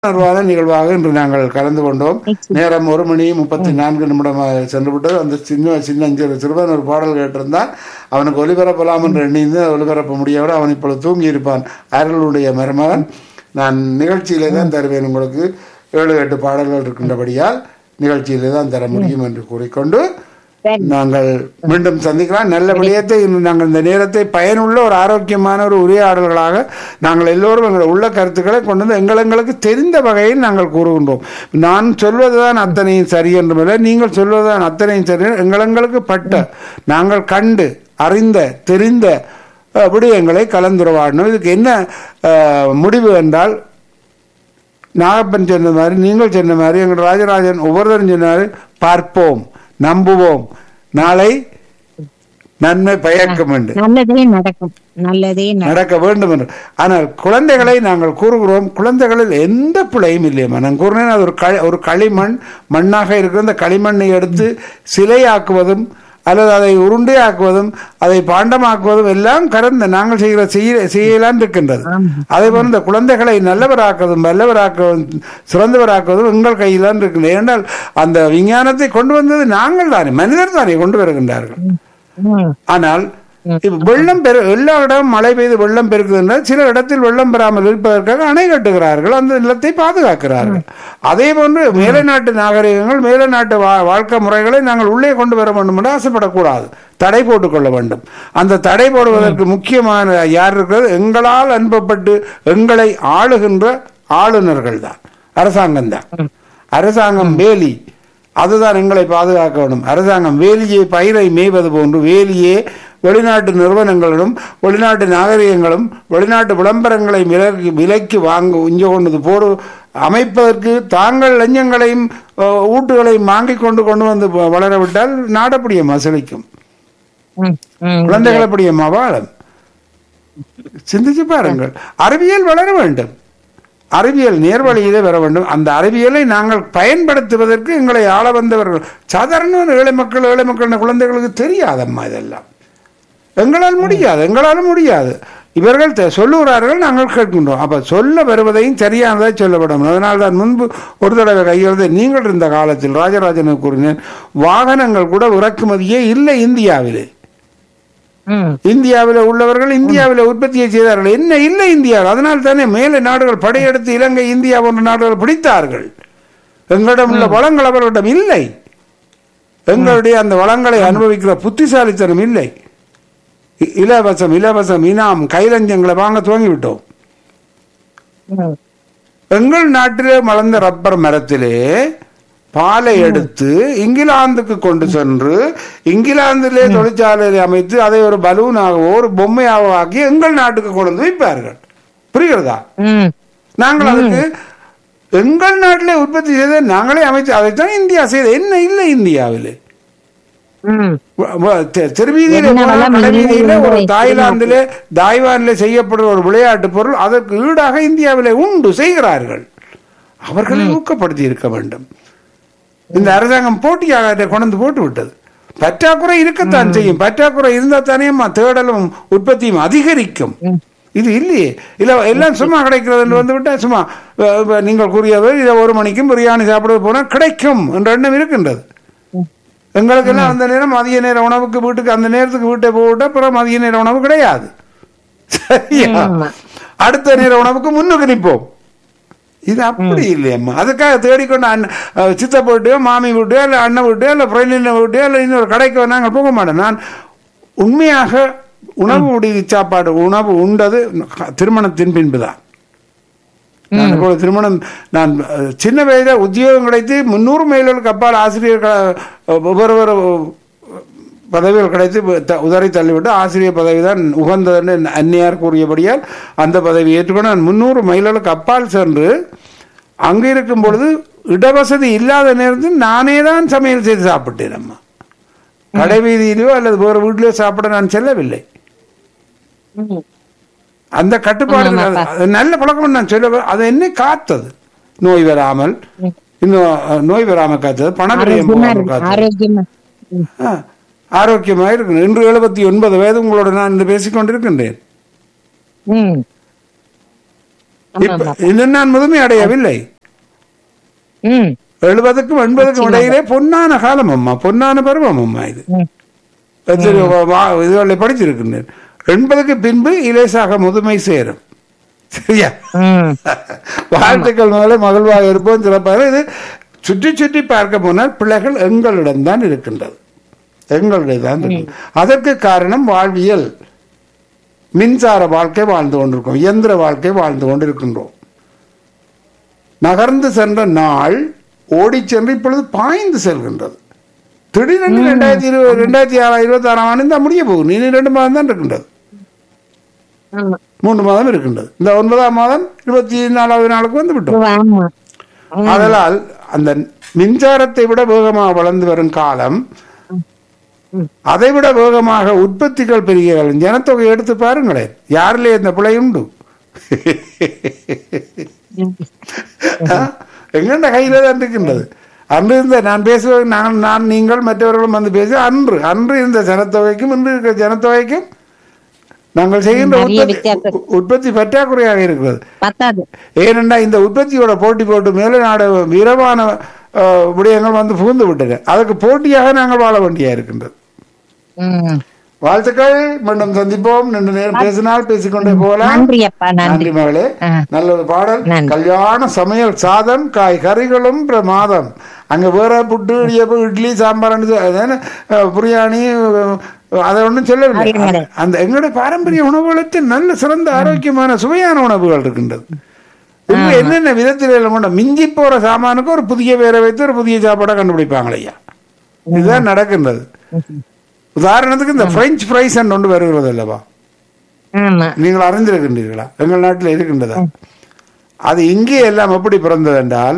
உணர்வான நிகழ்வாக இன்று நாங்கள் கலந்து கொண்டோம் நேரம் ஒரு மணி முப்பத்தி நான்கு நிமிடமாக சென்று விட்டது அந்த சின்ன சின்னஞ்சிறு சிறுவன் ஒரு பாடல் கேட்டிருந்தான் அவனுக்கு ஒலிபரப்பலாம் என்று எண்ணிந்து ஒலிபரப்ப முடியவில்லை அவன் இப்பொழுது தூங்கி இருப்பான் அருளுடைய மருமகன் நான் நிகழ்ச்சியிலே தான் தருவேன் உங்களுக்கு ஏழு எட்டு பாடல்கள் இருக்கின்றபடியால் நிகழ்ச்சியிலே தான் தர முடியும் என்று கூறிக்கொண்டு சரி. நாங்கள் மீண்டும் சந்திக்கலாம் நல்ல விடயத்தை இன்று நாங்கள் இந்த நேரத்தை பயனுள்ள ஒரு ஆரோக்கியமான ஒரு உரையாடல்களாக நாங்கள் எல்லோரும் எங்கள் உள்ள கருத்துக்களை கொண்டு வந்து எங்கள் எங்களுக்கு தெரிந்த வகையில் நாங்கள் கூறுகின்றோம் நான் சொல்வதுதான் அத்தனையும் சரி என்றுமில்லை நீங்கள் சொல்வதுதான் அத்தனையும் சரி எங்கள் எங்களுக்கு பட்ட நாங்கள் கண்டு அறிந்த தெரிந்த அஹ், விடயங்களை கலந்துரையாடணும் இதுக்கு என்ன அஹ், முடிவு என்றால் நாகப்பன் சொன்ன மாதிரி நீங்கள் சொன்ன மாதிரி எங்கள் ராஜராஜன் ஒவ்வொருத்தரும் சொன்னாரு பார்ப்போம் நம்புவோம் நாளை நன்மை பயக்கும் என்று நல்லதே நடக்கும் நல்லதே நடக்கும் நடக்க வேண்டும் என்று ஆனால் குழந்தைகளை நாங்கள் கூறுகிறோம் குழந்தைகளில் எந்த பிழையும் இல்லையம்மா நான் கூறினேன் அது ஒரு களி ஒரு களிமண் மண்ணாக இருக்கிற அந்த களிமண்ணை எடுத்து சிலையாக்குவதும் அல்லது அதை உருண்டையாக்குவதும் அதை பாண்டமாக்குவதும் எல்லாம் கறந்த நாங்கள் செய்கிற செய்ய செய்யலாம் இருக்கின்றது அதே போல இந்த குழந்தைகளை நல்லவராக்குவதும் வல்லவராக்குவதும் சிறந்தவராக்குவதும் எங்கள் கையில் தான் இருக்கின்றது ஏனென்றால் அந்த விஞ்ஞானத்தை கொண்டு வந்தது நாங்கள் தானே மனிதர் தானே கொண்டு வருகின்றார்கள் ம். ஆனால் இப்ப வெள்ளம் பெரு எல்லா இடமும் மழை பெய்து வெள்ளம் பெருக்குதுன்னா சில இடத்தில் வெள்ளம் பெறாமல் இருப்பதற்காக அணை கட்டுகிறார்கள் அந்த நிலத்தை பாதுகாக்கிறார்கள் அதே போன்று மேலை நாட்டு நாகரிகங்கள் மேலை நாட்டு வா- வாழ்க்கை முறைகளை நாங்கள் உள்ளே கொண்டு வர வேண்டும் என்று ஆசைப்படக்கூடாது தடை போட்டுக்கொள்ள வேண்டும் அந்த தடை போடுவதற்கு முக்கியமான யார் இருக்கிறது எங்களால் அனுப்பப்பட்டு எங்களை ஆளுகின்ற ஆளுநர்கள் தான் அரசாங்கம் தான் அரசாங்கம் வேலி அதுதான் எங்களை பாதுகாக்க வேண்டும் அரசாங்கம் வேலியை பயிரை மேய்வது போன்று வேலியே வெளிநாட்டு நிறுவனங்களிடம் வெளிநாட்டு நாகரிகங்களும் வெளிநாட்டு விளம்பரங்களை விலக்கி விலைக்கு வாங்க இஞ்ச கொண்டது போடு அமைப்பதற்கு தாங்கள் லஞ்சங்களையும் அஹ், ஊட்டுகளையும் வாங்கிக் கொண்டு கொண்டு வந்து வளர விட்டால் நாடப்படிய மசலிக்கும் ம். ம். குழந்தைகள் அப்படியம்மா வாழும் சிந்திச்சு பாருங்கள் அறிவியல் வளர வேண்டும் அறிவியல் நேர்வழியிலே வர வேண்டும் அந்த அறிவியலை நாங்கள் பயன்படுத்துவதற்கு எங்களை ஆள வந்தவர்கள் சாதாரண ஏழை மக்கள் ஏழை மக்கள் குழந்தைகளுக்கு தெரியாதம்மா இதெல்லாம் எங்களால் முடியாது எங்களாலும் முடியாது இவர்கள் தெ- சொல்லுகிறார்கள் நாங்கள் கேட்கின்றோம் அப்ப சொல்ல வருவதையும் சரியானதை சொல்லப்படும் அதனால் தான் முன்பு ஒரு தடவை கையெழுத்து நீங்கள் இருந்த காலத்தில் ராஜராஜனுக்கு கூறினேன் வாகனங்கள் கூட இறக்குமதியே இல்லை இந்தியாவிலே ம். இந்தியாவில் உள்ளவர்கள் இந்தியாவில் உற்பத்தியை செய்தார்கள் என்ன இல்லை இந்தியாவில் அதனால் தானே மேலே நாடுகள் படையெடுத்து இலங்கை இந்தியா போன்ற நாடுகள் பிடித்தார்கள் எங்களிடம் உள்ள வளங்கள் அவர்களிடம் இல்லை எங்களுடைய அந்த வளங்களை அனுபவிக்கிற புத்திசாலித்தனம் இல்லை இ- இலவசம் இலவசம் இனாம் கைலஞ்சங்களை வாங்க துவங்கிவிட்டோம் ம். எங்கள் நாட்டிலே மலர்ந்த ரப்பர் மரத்திலே பாலை எடுத்து இங்கிலாந்துக்கு கொண்டு சென்று இங்கிலாந்திலே தொழிற்சாலையை அமைத்து அதை ஒரு பலூனாகவோ ஒரு பொம்மையாகவோ ஆக்கி எங்கள் நாட்டுக்கு கொண்டு வந்து வைப்பார்கள் புரிகிறதா ம். நாங்கள் அதுக்கு எங்கள் நாட்டிலே உற்பத்தி செய்த நாங்களே அமைத்து அதைத்தான் இந்தியா செய்த என்ன இல்லை இந்தியாவிலே ம். வ- வ- தெ- தெருவீதியில என்ன போனா வளம் கடைவீதியில இல்லை ஒரு இல்லை. தாய்லாந்திலே தாய்வானிலே செய்யப்படுற ஒரு விளையாட்டு பொருள் அதற்கு ஈடாக இந்தியாவிலே உண்டு செய்கிறார்கள் அவர்களை ஊக்கப்படுத்தி இருக்க வேண்டும் இந்த அரசாங்கம் போட்டியாக அதை கொண்டு போட்டு விட்டது பற்றாக்குறை இருக்கத்தான் செய்யும் பற்றாக்குறை இருந்தா தானே அம்மா தேடலும் உற்பத்தியும் அதிகரிக்கும் இது இல்லையே இல்ல எல்லாம் சும்மா கிடைக்கிறது வந்து விட்டா சும்மா அஹ், அஹ், நீங்கள் கூறியது இதை ஒரு மணிக்கும் பிரியாணி சாப்பிட போனா கிடைக்கும் என்ற எண்ணம் இருக்கின்றது எங்களுக்கெல்லாம் அந்த நேரம் மதிய நேர உணவுக்கு வீட்டுக்கு அந்த நேரத்துக்கு வீட்டை போட்டு அப்புறம் மதிய நேர உணவு கிடையாது சரியா ஆமா. அடுத்த நேர உணவுக்கு முன்னுக்கு நிற்போம் இது அப்படி இல்லையம்மா அதுக்காக தேடிக்கொண்டு அண்ணன் அஹ், சித்தப்பா வீட்டையோ மாமி வீட்டையோ இல்லை அண்ணன் வீட்டையோ இல்லை ஃப்ரெண்டின் வீட்டையோ இல்லை இன்னொரு கடைக்கு நாங்கள் போக மாட்டோம் நான் உண்மையாக உணவு உடைய சாப்பாடு உணவு உண்டது திருமணத்தின் பின்புதான் நான் இப்போ திருமணம் நான் அஹ், சின்ன வயதில உத்தியோகம் கிடைத்து முன்னூறு மைல்களுக்கு அப்பால் ஆசிரியர் க- ஒவ்வொரு ஒரு பதவிகள் கிடைத்து த- உதறி தள்ளிவிட்டு ஆசிரியர் பதவி தான் உகந்ததுன்னு அந்நியார் கூறியபடியால் அந்த பதவி ஏற்றுக்கொண்டு நான் முன்னூறு மைல்களுக்கு அப்பால் சென்று அங்கே இருக்கும் பொழுது இடவசதி இல்லாத நேரத்தில் நானே தான் சமையல் செய்து சாப்பிட்டேன் அம்மா கடை வீதியிலோ அல்லது வேறு வீட்டிலோ சாப்பிட நான் செல்லவில்லை ம். அந்த கட்டுப்பாடு அது நல்ல பழக்கம் நான் சொல்ல அது என்ன காத்தது நோய் வராமல் இன்னும் அஹ், நோய் வராமல் காத்தது பணவிரயம் ஆரோக்கியமா போகாமல் இருக்கு காத்தது ஆரோக்கியமா ம். ஆ, ஆரோக்கியமாக இருக்கு இன்று எழுபத்தி ஒன்பது வயது உங்களோட நான் இந்த பேசிக் கொண்டிருக்கின்றேன் ம். ஆமா, இப்ப ஆமா. இன்னும் நான் முதுமை அடையவில்லை ம் எழுபதுக்கும் எண்பதுக்கும் இடையிலே பொன்னான காலம் அம்மா பொன்னான பருவம் அம்மா இது ம் எத்தனை வா- வா- இதுகளை படிச்சிருக்கின்றேன் எண்பதுக்கு பின்பு இலேசாக முதுமை சேரும் சரியா ம் வாழ்த்துக்கள் முதல்ல மகிழ்வாக இருப்போம் சிறப்பாக இது சுற்றி சுற்றி பார்க்க போனால் பிள்ளைகள் எங்களிடம் தான் இருக்கின்றது எங்களிடம் தான் இருக்கு அதற்கு காரணம் வாழ்வியல் மின்சார வாழ்க்கை வாழ்ந்து கொண்டிருக்கோம் இயந்திர வாழ்க்கை வாழ்ந்து கொண்டிருக்கின்றோம் நகர்ந்து சென்ற நாள் ஓடிச் சென்று இப்பொழுது பாய்ந்து செல்கின்றது திடீரென்று ரெண்டாயிரத்தி இருபது ரெண்டாயிரத்தி ஆறு இருபத்தி ஆறாம் ஆண்டு தான் முடிய போகும் இனி ரெண்டு மாதம் தான் இருக்கின்றது ஆமா மூன்று மாதம் இருக்கின்றது இந்த ஒன்பதாம் மாதம் இருபத்தி நாலாவது நாளுக்கு வந்து விட்டோம் ஆமா அதனால் அந்த மின்சாரத்தை விட வேகமாக வளர்ந்து வரும் காலம் அதை விட வேகமாக உற்பத்திகள் பெருகிகள் ஜனத்தொகை எடுத்து பாருங்களேன் யாரிலே இந்த பிழை உண்டு எங்கண்ட கையில தான் இருக்கின்றது அன்று இருந்த நான் பேசுவது நான் நான் நீங்கள் மற்றவர்களும் வந்து பேச அன்று அன்று இருந்த ஜனத்தொகைக்கும் இன்று இருக்கிற ஜனத்தொகைக்கும் நாங்கள் செய்கின்ற நிறைய உற்பத்தி வித்தியாசம். உ- உற்பத்தி பற்றாக்குறையாக இருக்கிறது பத்தாது ஏனென்றா இந்த உற்பத்தியோட போட்டி போட்டு மேலே நாடு வீரமான அஹ், விடயங்கள் வந்து புகுந்து விட்டன அதுக்கு போட்டியாக நாங்கள் வாழ வேண்டியா இருக்கின்றது ம் வாழ்த்துக்கள் மீண்டும் சந்திப்போம் ரெண்டு நேரம் பேசினால் பேசிக்கொண்டே போகலாம் நன்றி அப்பா நன்றி நன்றி மகளே ஆ. நல்ல ஒரு பாடல் நன்றி. கல்யாண சமையல் சாதம் காய் கறிகளும் பிரமாதம் அங்க வேற புட்டு இடியப்பம் இட்லி சாம்பார் பிரியாணி அஹ், அதை ஒன்றும் சொல்லவில்லை அறிவுரை. அந்த- அந்த எங்களுடைய பாரம்பரிய உணவுகளுக்கு நல்ல சிறந்த ஆரோக்கியமான சுவையான உணவுகள் இருக்கின்றது இப்ப என்னென்ன விதத்தில் எல்லாம் கொண்ட மிஞ்சி போற சாமானுக்கு ஒரு புதிய வேற வைத்து ஒரு புதிய சாப்பாடை கண்டுபிடிப்பாங்க ஐயா இதுதான் நடக்கின்றது உதாரணத்துக்கு இந்த பிரெஞ்சு ஃப்ரைஸ் ஒன்று வருகிறது அல்லவா ஆமா நீங்கள் அறிந்திருக்கின்றீர்களா எங்கள் நாட்டில் இருக்கின்றதா அது இங்கே எல்லாம் எப்படி பிறந்தது என்றால்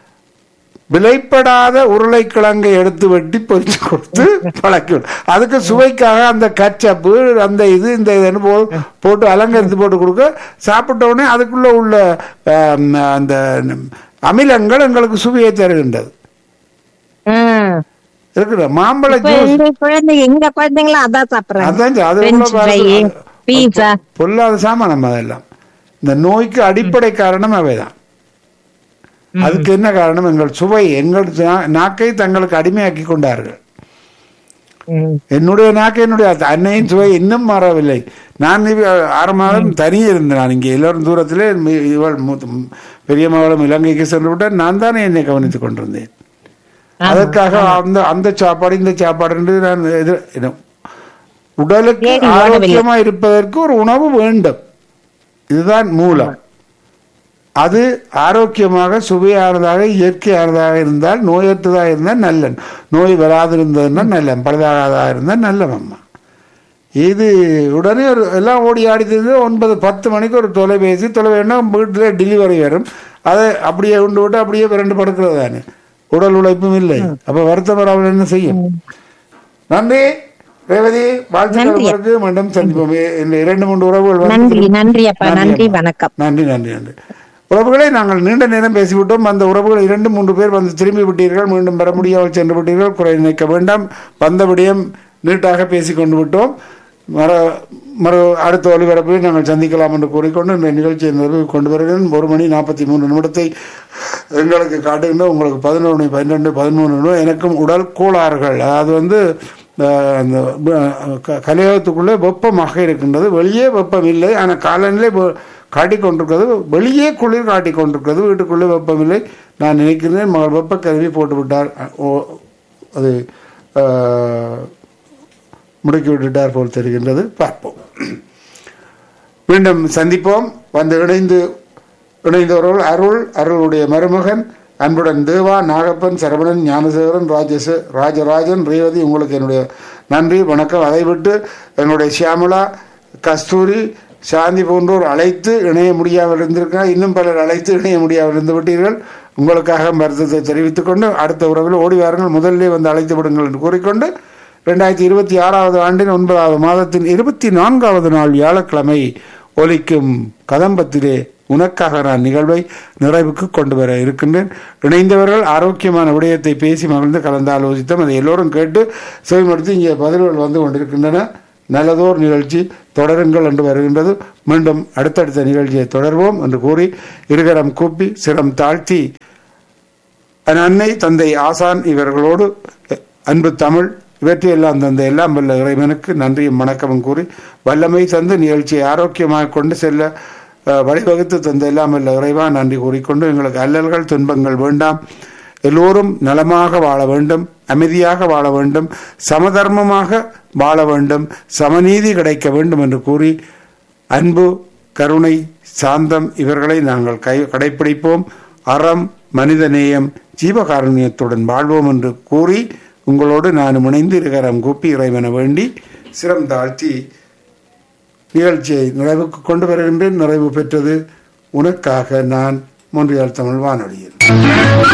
விலைப்படாத உருளைக்கிழங்கை எடுத்து வெட்டி பொரிச்சு கொடுத்து பழக்கி விடு. அதுக்கு சுவைக்காக அந்த கச்சப்பு அந்த இது இந்த இதுன்னு போ போட்டு அலங்கரித்து போட்டு கொடுக்க சாப்பிட்ட உடனே அதுக்குள்ள உள்ள ஆம், அந்த அமிலங்கள் எங்களுக்கு சுவையை தருகின்றது ம். இருக்குது மாம்பழ இப்ப ஜூஸ் எங்க குழந்தை எங்க குழந்தைங்களும் அதான் சாப்பிடுறாங்க அதான் அது French உள்ள fry, பாருங்க. pizza. பொல்லாத சாமானம் அதெல்லாம் இந்த நோய்க்கு அடிப்படை காரணம் அவைதான் அதுக்கு என்ன காரணம் எங்கள் சுவை எங்கள் நா- நாக்கை தங்களுக்கு அடிமையாக்கி கொண்டார்கள் ம். என்னுடைய நாக்கு என்னுடைய அன்னையின் சுவை இன்னும் மாறவில்லை நான் இவ- ஆறு மாதம் தனியே இருந்தேன் நான் இங்கே எல்லோரும் தூரத்திலே மி- இவள் மூத்த- பெரிய மகளும் இலங்கைக்கு சென்று விட்டால் நான் தானே என்னை கவனித்துக் கொண்டிருந்தேன் அதற்காக அந்த அந்த சாப்பாடு இந்த சாப்பாடு என்று நான் எதிர் என்ன- உடலுக்கு ஏறி ஓடவில்லை. ஆரோக்கியமா இருப்பதற்கு ஒரு உணவு வேண்டும் இதுதான் மூலம் அது ஆரோக்கியமாக சுவையானதாக இயற்கையானதாக இருந்தால் நோயற்றதாக இருந்தால் நல்ல நோய் வராதிருந்ததுன்னா நல்ல பழுதாகாதாக இருந்தால் நல்ல அம்மா இது உடனே ஒரு எல்லாம் ஓடி ஆடி திரிந்து ஒன்பது பத்து மணிக்கு ஒரு தொலைபேசி தொலைவேனா வீட்டில் டெலிவரி வரும் அதை அப்படியே உண்டு விட்டு அப்படியே விரண்டு படுக்கிறது தானே உடல் உழைப்பும் இல்லை அப்போ வருத்தம் வராமல் என்ன செய்யும் நன்றி ரேவதி வாழ்த்துக்கள் உங்களுக்கு மீண்டும் சந்திப்போம் இந்த இரண்டு மூன்று உறவுகள் வந்து நன்றி நன்றி அப்பா நன்றி அம்மா. வணக்கம் நன்றி நன்றி நன்றி உறவுகளை நாங்கள் நீண்ட நேரம் பேசிவிட்டோம் அந்த உறவுகள் இரண்டு மூன்று பேர் வந்து திரும்பி விட்டீர்கள் மீண்டும் பெற முடியாமல் சென்று விட்டீர்கள் குறை நினைக்க வேண்டாம் வந்த விடயம் நீட்டாக பேசி கொண்டு விட்டோம் மறு மறு அடுத்த ஒளிபரப்பில் நாங்கள் சந்திக்கலாம் என்று கூறிக்கொண்டு இந்த நிகழ்ச்சியை நிறைவு கொண்டு வருகிறேன் ஒரு மணி நாற்பத்தி மூணு நிமிடத்தை எங்களுக்கு காட்டுகின்ற உங்களுக்கு பதினொன்று மணி பன்னிரெண்டு பதிமூணு நிமிடம் எனக்கும் உடல் கோளாறுகள் அதாவது வந்து அஹ், அந்த அஹ், க- கலையகத்துக்குள்ளே வெப்பமாக இருக்கின்றது வெளியே வெப்பம் இல்லை ஆனால் காலநிலை வெ- காட்டிக் கொண்டிருக்கிறது வெளியே குளிர் காட்டிக் கொண்டிருக்கிறது வீட்டுக்குள்ளே வெப்பம் இல்லை நான் நினைக்கிறேன் மகள் வெப்ப கருவி போட்டு விட்டார் அஹ், ஓ- அது அஹ், முடுக்கி விட்டுட்டார் போல் தெரிகின்றது பார்ப்போம் மீண்டும் சந்திப்போம் வந்து இணைந்து இணைந்தவர்கள் அருள் அருளுடைய மருமகன் அன்புடன் தேவா நாகப்பன் சரவணன் ஞானசேகரன் ராஜேஷ் ராஜராஜன் ரேவதி உங்களுக்கு என்னுடைய நன்றி வணக்கம் அதை விட்டு எங்களுடைய சியாமலா கஸ்தூரி சாந்தி போன்றோர் அழைத்து இணைய முடியாமல் இருந்திருக்கிறார் இன்னும் பலர் அழைத்து இணைய முடியாமல் இருந்து விட்டீர்கள் உங்களுக்காக வருத்தத்தை தெரிவித்துக் கொண்டு அடுத்த உறவில் ஓடி வாருங்கள் முதலிலே வந்து அழைத்து விடுங்கள் என்று கூறிக்கொண்டு ரெண்டாயிரத்தி இருபத்தி ஆறாவது ஆண்டின் ஒன்பதாவது மாதத்தின் இருபத்தி நான்காவது நாள் வியாழக்கிழமை ஒலிக்கும் கதம்பத்திலே உனக்காக நான் நிகழ்வை நிறைவுக்கு கொண்டு வர இருக்கின்றேன் இணைந்தவர்கள் ஆரோக்கியமான விடயத்தை பேசி மகிழ்ந்து கலந்து ஆலோசித்தோம் அதை எல்லோரும் கேட்டு செவிமடுத்து இங்கே பதில்கள் வந்து கொண்டிருக்கின்றன நல்லதோர் நிகழ்ச்சி தொடருங்கள் என்று வருகின்றது மீண்டும் அடுத்தடுத்த நிகழ்ச்சியை தொடர்வோம் என்று கூறி இருகரம் கூப்பி சிரம் தாழ்த்தி என் அன்னை தந்தை ஆசான் இவர்களோடு அன்பு தமிழ் இவற்றையெல்லாம் தந்த எல்லாம் வல்ல இறைவனுக்கு நன்றியும் வணக்கமும் கூறி வல்லமை தந்து நிகழ்ச்சியை ஆரோக்கியமாக கொண்டு செல்ல அஹ், வழிவகுத்து தந்த எல்லாம் வல்ல இறைவா நன்றி கூறிக்கொண்டு எங்களுக்கு அல்லல்கள் துன்பங்கள் வேண்டாம் எல்லோரும் நலமாக வாழ வேண்டும் அமைதியாக வாழ வேண்டும் சமதர்மமாக வாழ வேண்டும் சமநீதி கிடைக்க வேண்டும் என்று கூறி அன்பு கருணை சாந்தம் இவர்களை நாங்கள் கை கடைப்பிடிப்போம் அறம் மனிதநேயம் ஜீவகாருண்யத்துடன் வாழ்வோம் என்று கூறி உங்களோடு நான் இணைந்து இருக்கிறம் கூப்பி இறைவன வேண்டி சிரம் தாழ்த்தி நிகழ்ச்சியை நிறைவுக்கு கொண்டு வருகின்றேன் நிறைவு பெற்றது உனக்காக நான் மொன்றியால் தமிழ் வானொலியில்